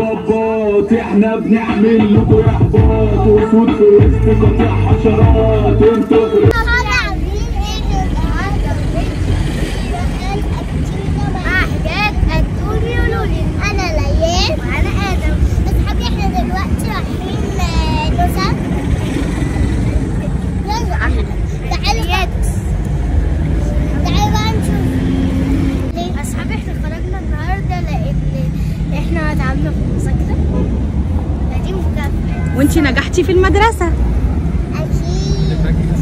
ظباط احنا بنعمل لكم احباط وسود في وسط قطيع حشرات انتوا في انا ليال وانا ادم اصحابي احنا دلوقتي رايحين نوسف يلا تعالوا بقى تعالوا بقى نشوف اصحابي احنا خرجنا النهارده لان احنا تعبنا في المذاكره فدي مكافاه وانتي نجحتي في المدرسة أكيد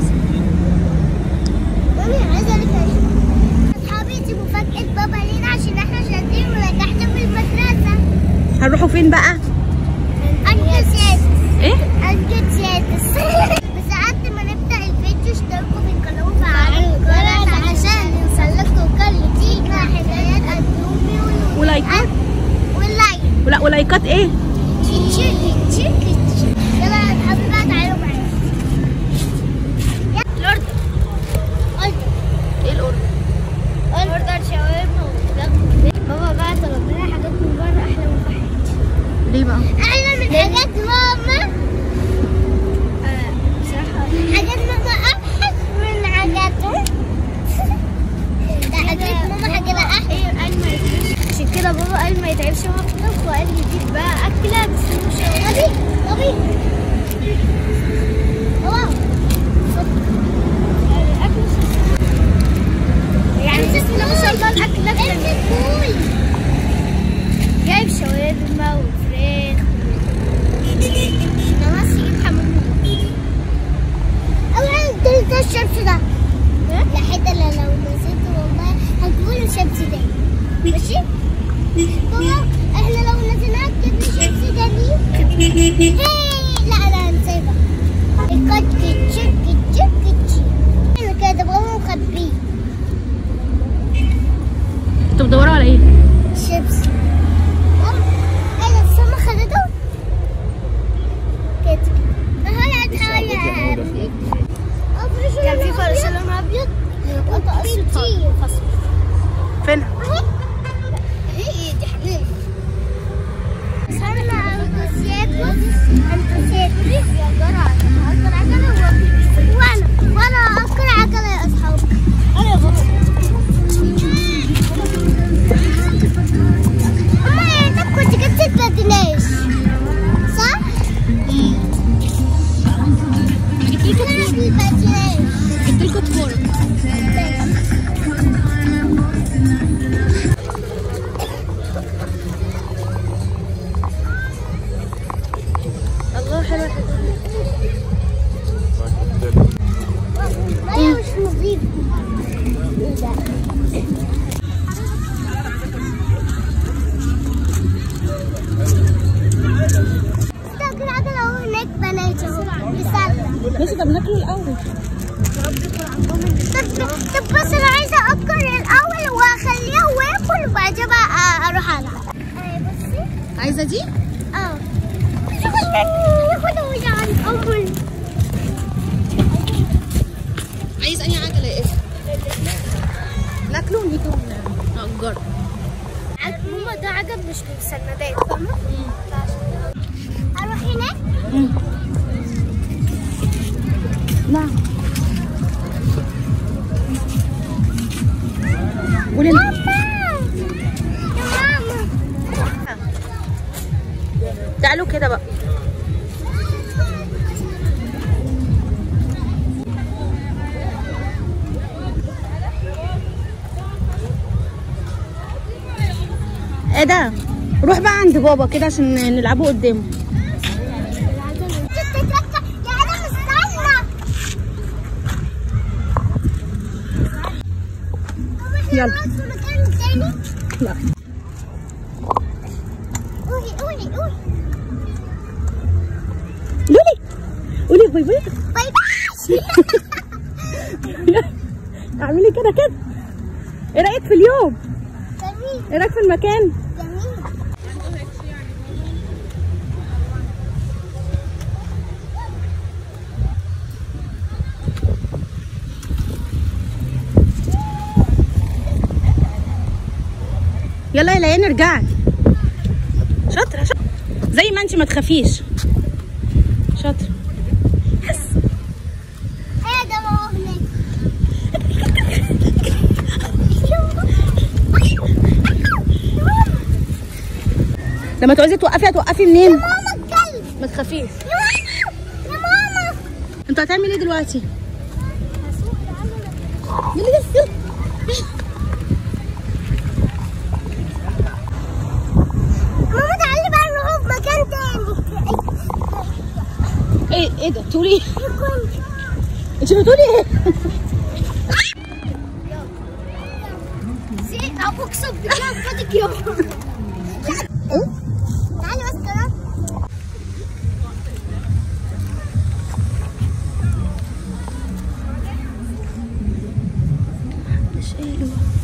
مامي عايزة أقولك حاجة أصحابي دي مفاجأة بابا لينا عشان إحنا شاطرين ونجحنا في المدرسة هنروحوا فين بقى؟ أنجز سادس ايه؟ أنجز سادس بس قبل ما نبدأ الفيديو اشتركوا بالقناة وفعلوا الجرس عشان يوصلكوا كل جديد مع حكايات أندومي ولولو ولايكات واللايك ولا ولايكات ايه؟ كتير كتير كتير يلا يا أصحابي بقى تعالوا معايا الأردن أردن ايه الأردن؟ اوردر شاورما وفراخ بابا بقى طلب لنا حاجات من بره احلى من حياتي ليه بقى؟ احلى من حاجات ماما بصراحه حاجات ماما ابحث من حاجاتهم ده حاجات ماما حاجات احلى قال ما يتعبش عشان كده بابا قال ما يتعبش مطبخ وقال لي جيب بقى اكله بس مش غبي غبي واو الاكل يعني بسم الله ما شاء الله الاكل اكل جايب شاورما وفراخ انا ناسي اجيب حمام اولا ده الشمس ده لحد لو نسيته والله هتقول الشمس ده ماشي بابا احنا لو نسيناها تجيب الشمس ده ليه لا انا هنسيبها الكت كتشك كتشك كتشك كده بابا مخبيه انتوا بتدوروا على ايه؟ شيبس انا السما خدته كده هلا تعالى كان في فرس لون ابيض قصتي فين؟ هي دي حبيبي صرنا انتوسيابو انتوسيابو يا جرى اكل عجله وانا وانا اكل عجله يا اصحابي انا يا بابا أما أنت كنت جبت البدناش صح؟ جبت لكم البدناش جبت لكم تفور الله حلو مية مش نظيف إيه ده؟ تاكل عجلة أهو هناك بنات أهو بيسلم ماشي طب ناكله الأول طب طب بس انا عايزه افكر الاول واخليه واكل وبعدين بقى اروح العب بصي عايزة دي؟ اه ياخدوا يعني اول عايز أنهي عجلة يا إيه؟ ناكله ونيجي نأجره ماما ده عجب مش بالسندات فاهمه؟ اروح هناك نعم قولي ماما انت. يا ماما تعالوا كده بقى ايه ده روح بقى عند بابا كده عشان نلعبه قدامه يا ادم استنى يلا. نقعد في مكان تاني لا قولي قولي قولي لولي قولي باي باي باي باي اعملي كده كده ايه رايك في اليوم جميل ايه رايك في المكان جميل يلا يا ليان ارجعي شاطره شاطره زي ما انت ما تخافيش شاطر ايه ده ما هو هناك لما تعوزي توقفي هتوقفي منين ماما الكلب ما تخافيش يا ماما يا ماما انت هتعمل ايه دلوقتي هسوق العجلة. يلا يلا يلا. ماما تعالي بقى نروح في مكان تاني ايه ايه ده تقولي ايه يكون انت بتقولي ايه زين اقسم بالله فاتك يوم ايه تعالي بس كده مش ايه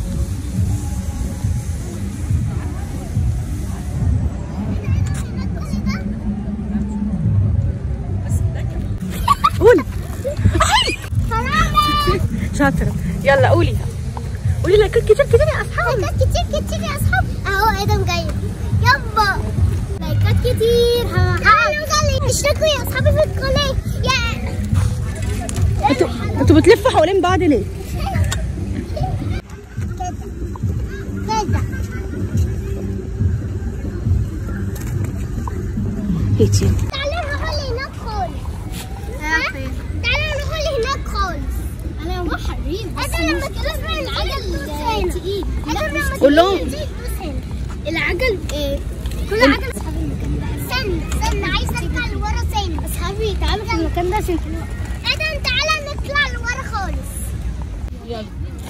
قولي سلامة شاطرة يلا قولي قولي لايكات كتير كتير يا اصحابي لايكات كتير كتير يا اصحاب اهو ادم جاي يابا لايكات كتير تعالوا خلي اشتركوا يا اصحابي في القناه يا انتوا انتوا بتلفوا حوالين بعض ليه؟ كده هيتي تعالوا نروح لهناك خالص ها؟ تعالوا نروح لهناك خالش انا هروح حريم بس لما تكبر العجل تقيل قول لهم. العجل إيه، كل عجل اصحاب المكان ده استنى استنى عايزه ارجع لورا تاني اصحابي تعالوا في المكان ده عشان ادم تعالى نطلع لورا خالص يلا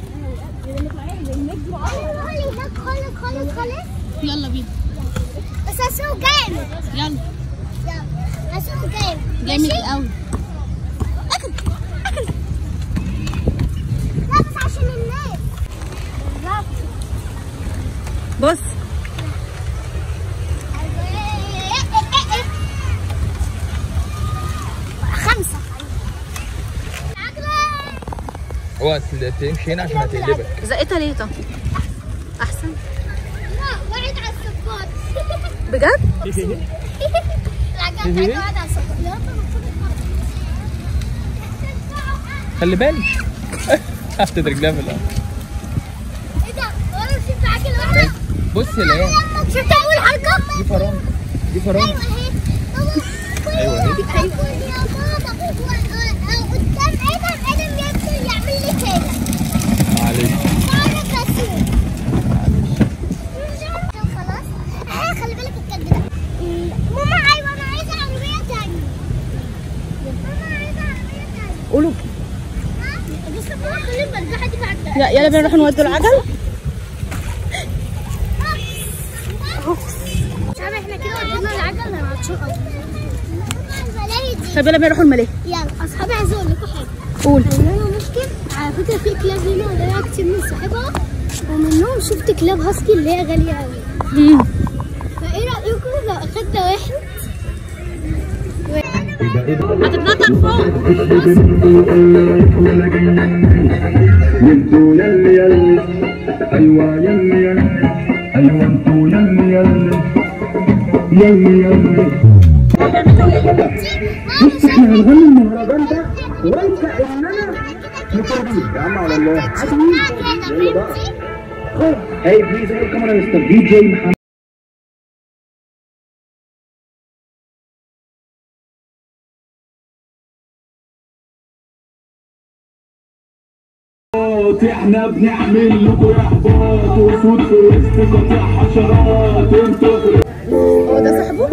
نروح لهناك خالص خالص خالص يلا بينا بس هسوق جامد يلا يلا هسوق جامد جامد ماشي؟ قوي لا بس عشان الناس بالظبط بص خمسة العجلة هو تمشي هنا عشان هتقلبك زقتها ليه طب؟ احسن لا وقعت على الصفار بجد؟ العجلة بتاعتي وقعت على الصفار يا رب المفروض خلي بالك حطيت رجلها في الارض ايه ده؟ وانا شفت عجلة واحدة بص يا ليان شفت اول حركة؟ دي فرامل دي فرامل ايوه اهي بابا أيوة أهي. يا بابا و- قدام ادم ادم يقدر يعمل لي كده معلش بعرف اسوق خلاص اه خلي بالك الكلب ده ماما ايوه انا عايزه عربيه تانية ماما عايزه عربيه تانية قولوا ها بس ماما خلي المرجحه دي بعد لا يلا بينا نروح نودوا العجل شباب احنا كده ودينا العجل هنعطشوه طب يلا بينا نروح الملاهي يلا اصحابي عايزه اقول لكم حاجه قول عندنا مشكل على فكره في كلاب هنا وضيعت كتير من صاحبها ومنهم شفت كلاب هاسكي اللي هي غاليه قوي مم. فايه رايكم لو اخدنا واحد هتتنطط فوق انتوا يلي يلي ايوه يلي يلي ايوه انتوا يلي يلي يلي يلي بص احنا هنغني المهرجان ده وانت اننا مطربين يا عم على الله يلا بقى Hey, please welcome on Mr. DJ Muhammad. احنا بنعمل لكم احباط وسود في وسط قطيع حشرات انتوا في هو ده صاحبه؟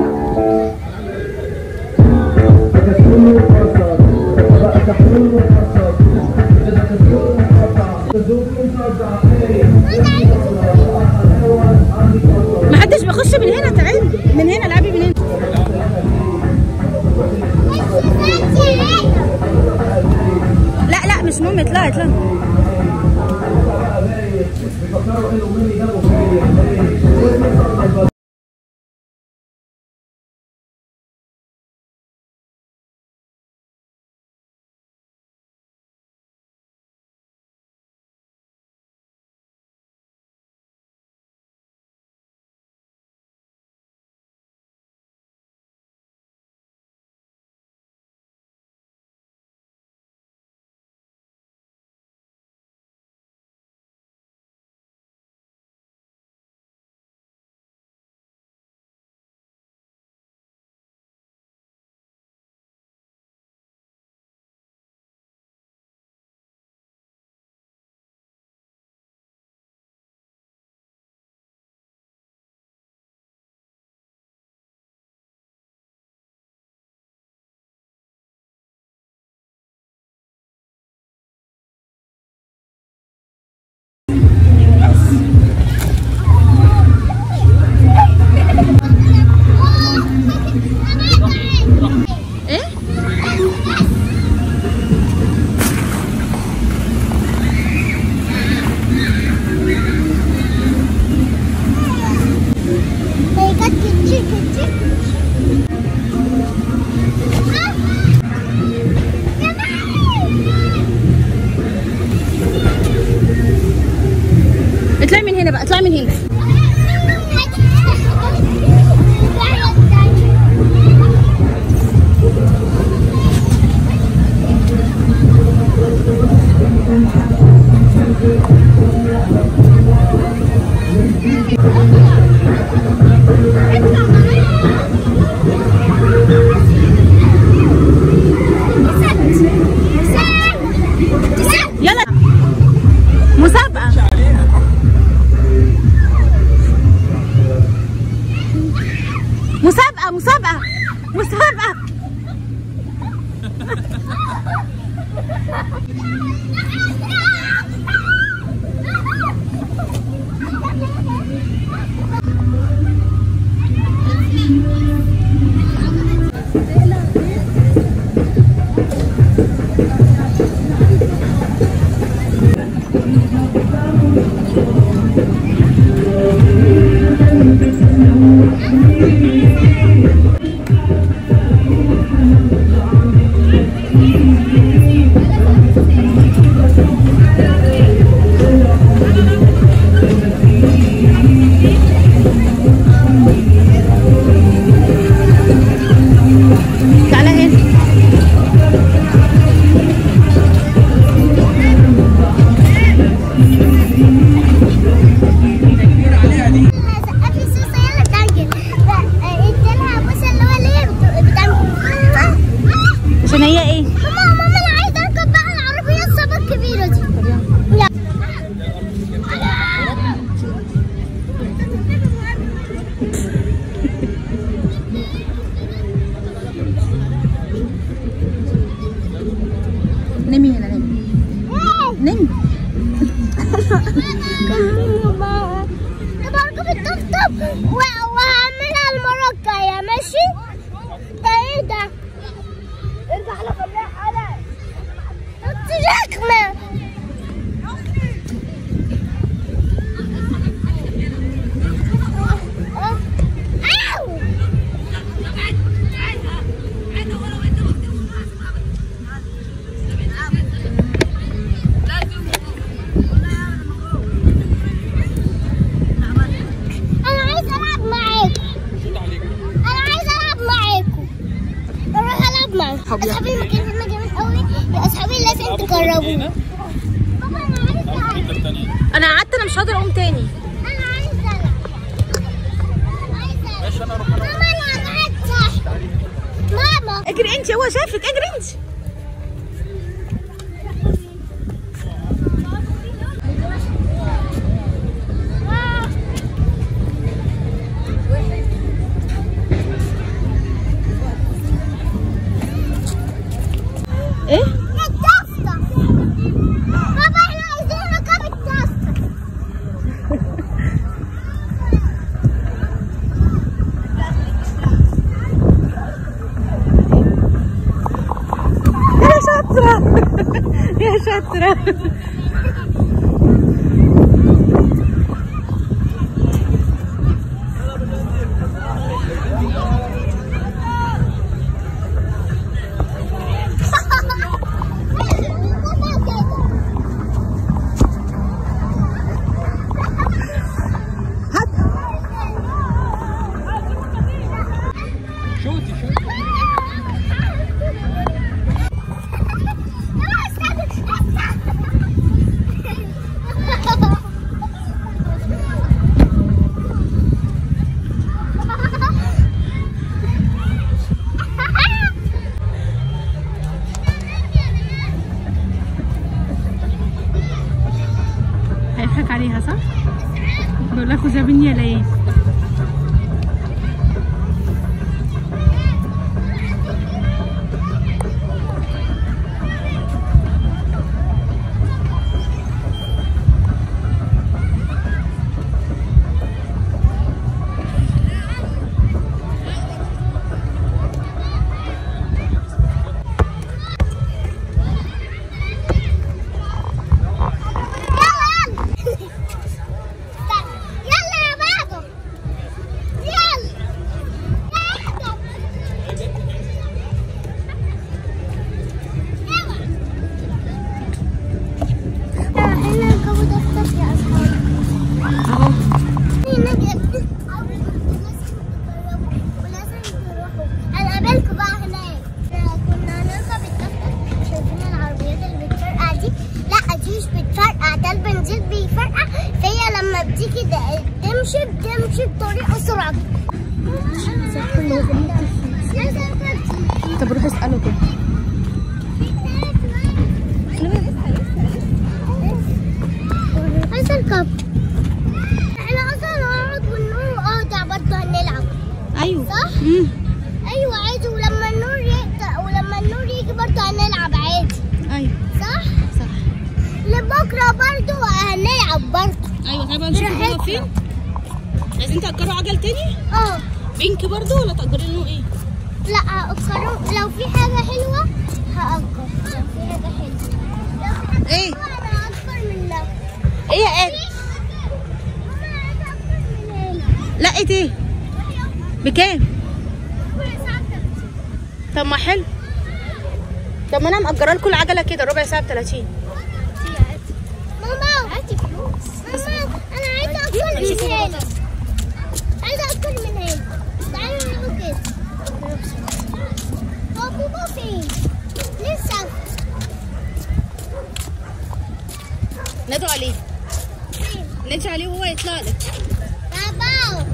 محدش بيخش من هنا تعالي من هنا العبي من هنا لا لا مش مهم اطلعي اطلعي مسابقة مسابقة مسابقة تعالى هنا سقفي السوسه يلا تعجل اديلها بص اللي هو اللي هي بت- بتعمل عشان هي ايه ماما ماما انا عايزه اركب بقى العربيه الصبا الكبيره دي لا نمي هنا نمي نمي طب اركب الطبطب و- وهعملها المره الجايه ماشي ده ايه ده ارجع على بالراحه على رخمه أوه. انا عايز العب معاكم انا عايز العب معاكم اروح العب معاكم طب يلا. اصحابي المكان هنا جامد قوي يا اصحابي لازم تجربوه بابا انا عايز العب انا قعدت انا مش قادرة اقوم تاني انا عايز العب عايز العب ماما انا قعدت ماما اجري انت هو شافك اجري انت ايه التاسطة بابا احنا عايزين نركب التاسطة يا شاطرة يا شاطرة شوتي شوتي هيضحك عليها صح؟ بقول لك وسابني يا ليالي يلا يا بابا يلا احنا نركبوا دفتر يا اصحابي اهو هنقابلكم بقى هناك كنا هنركب الدفتر شايفين العربيات اللي بتفرقع دي لا دي مش بتفرقع ده البنزين بيفرقع فهي لما بتيجي د- تمشي بتمشي بطريقه سرعه طب روح اسأله كده عايز اركب احنا اصلا هنقعد ونقوم اه ده برضه هنلعب ايوه صح؟ صح؟ امم ايوه عادي ولما النور يقطع ولما النور يجي برضه هنلعب عادي ايوه صح؟ صح لبكره برضه هنلعب برضه ايوه طيب هنشوف براحتنا. بابا فين عايزين تأجروا عجل تاني اه بينك برضو ولا تأجروا له ايه لا هأجره لو في حاجة حلوة هأجر لو في حاجة حلوة لو في حاجة ايه حلوة أنا هأجر من ده ايه يا ايه أنا عايزة أجر من هنا لقيت ايه بكام كل ساعة بتلاتين. طب ما حلو طب ما انا مأجره لكم العجله كده ربع ساعه ب 30 ماما هاتي فلوس ماما أنا عايزة أجر من هنا عايزة أجر من هنا تعالوا نروح كده هو بابا فين؟ لسه نادوا عليه فين؟ نادي عليه وهو يطلع لك بابا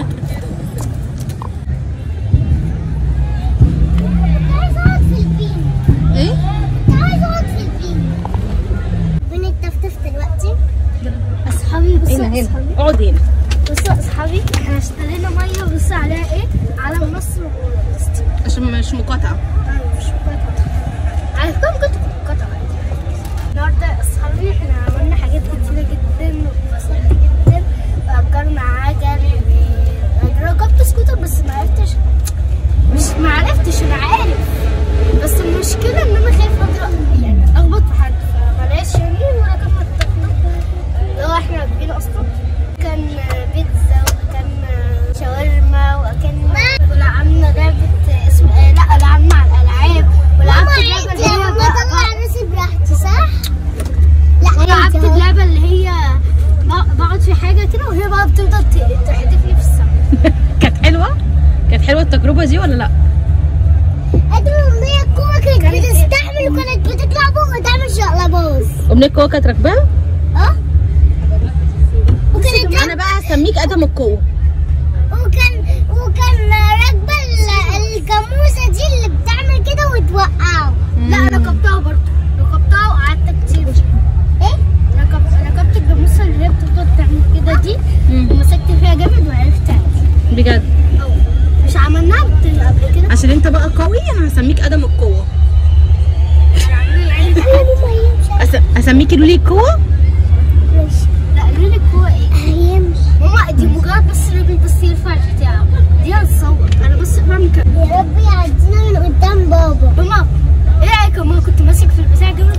عايزة أقعد في البين ايه عايزة أقعد في البين بنتفتف دلوقتي أصحابي بصوا هنا هنا أصحابي اقعد هنا بصوا أصحابي احنا اشترينا مية بصوا عليها إيه علم مصر وفلسطين عشان مش مقاطعه أيوة مش مقاطعة عارفكم كنت مقاطعة النهاردة يا أصحابي احنا عملنا حاجات كتيرة جدا واتبسطنا جدا وأجرنا عجل ركبت سكوتر بس ما عرفتش مش ما عرفتش أنا عارف بس المشكلة إن أنا خايفة أضرب يعني أخبط في حد فبلاش يعني وركبنا الطقطق اللي هو احنا راكبين أصلا كان بيتزا وكان شاورما وكان ولعبنا لعبة اسم آه، لا لعبنا على الألعاب ولعبت اللعبة اللي هي بطلع راسي براحتي صح؟ لا لعبت اللعبة اللي هي ب- بقعد في حاجة كده وهي بقى بتفضل ت- تحدفني في السما كانت حلوه كانت حلوه التجربه دي ولا لا قد ما هي الكورة كانت بتستحمل وكانت بتطلع فوق وتعمل شقلباز امنيه القوه كانت راكباها اه وكانت انا بقى هسميك ادم القوه وكان وكان راكبه ال- الجاموسه دي اللي بتعمل كده وتوقعه لا ركبتها برضه ركبتها وقعدت كتير ايه ركبت ركبت الجاموسه اللي هي بتفضل تعمل كده دي مم. ومسكت فيها جامد وعرفت أعمل. بجد أو مش عملناها بت- قبل كده عشان انت بقى قوي انا هسميك ادم القوه أس... اسميكي لولي القوه لا ليلك هو ايه؟ هيمشي ماما دي مجرد بس راجل بس يرفع البتاع دي هتصور انا بس بعمل كده يا رب يعدينا من قدام بابا ماما ايه رايك يا ماما كنت ماسك في البتاع جامد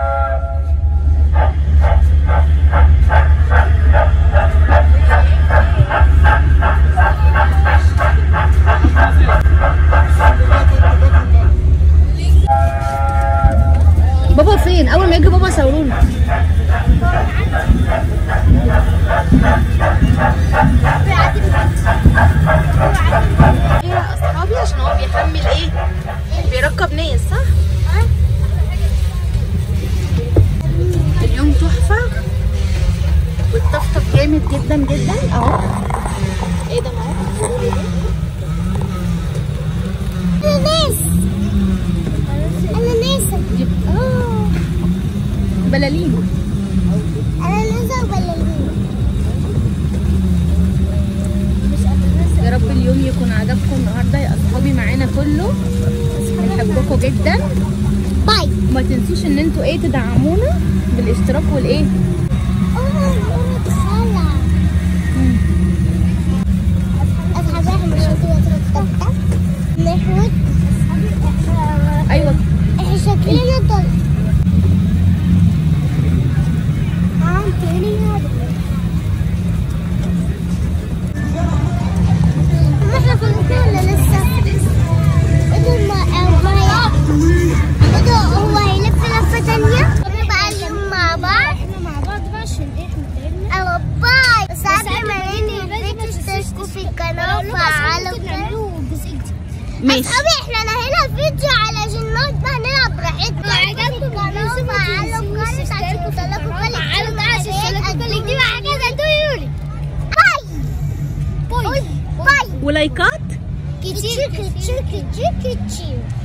بابا فين اول ما يجي بابا صورونا ايه يا اصحابي عشان هو بيحمل ايه بيركب ناس صح اليوم تحفه والطفطف جامد جدا جدا اهو ايه ده معاك انا ناس انا ناسا اه بلالين انا ناسا وبلالين يا رب اليوم يكون عجبكم النهارده يا اصحابي معانا كله بنحبكم جدا باي وما تنسوش ان انتوا ايه تدعمونا بالاشتراك والايه اوه انا بخلع اصحابي احنا مش هتبقى نحوت ايوه احنا شكلنا ضل عم تاني هذا ما احنا فاضيين ولا لسه؟ ايه ما ما ايه ده هو هيلف لفة تانية؟ احنا بقى اليوم مع بعض احنا مع بعض بقى عشان احنا تعبنا ايوه باي بس قبل ما ننهي الفيديو اشتركوا في القناة وفعلوا الجرس ماشي اصحابي احنا نهينا الفيديو علشان نقعد نلعب براحتنا لو عجبكم القناه فعلوا الجرس عشان يوصلكوا كل فعلوا الجرس عشان يوصلكوا كل جديد حاجه تقولي باي باي باي ولايكات كتير كتير كتير كتير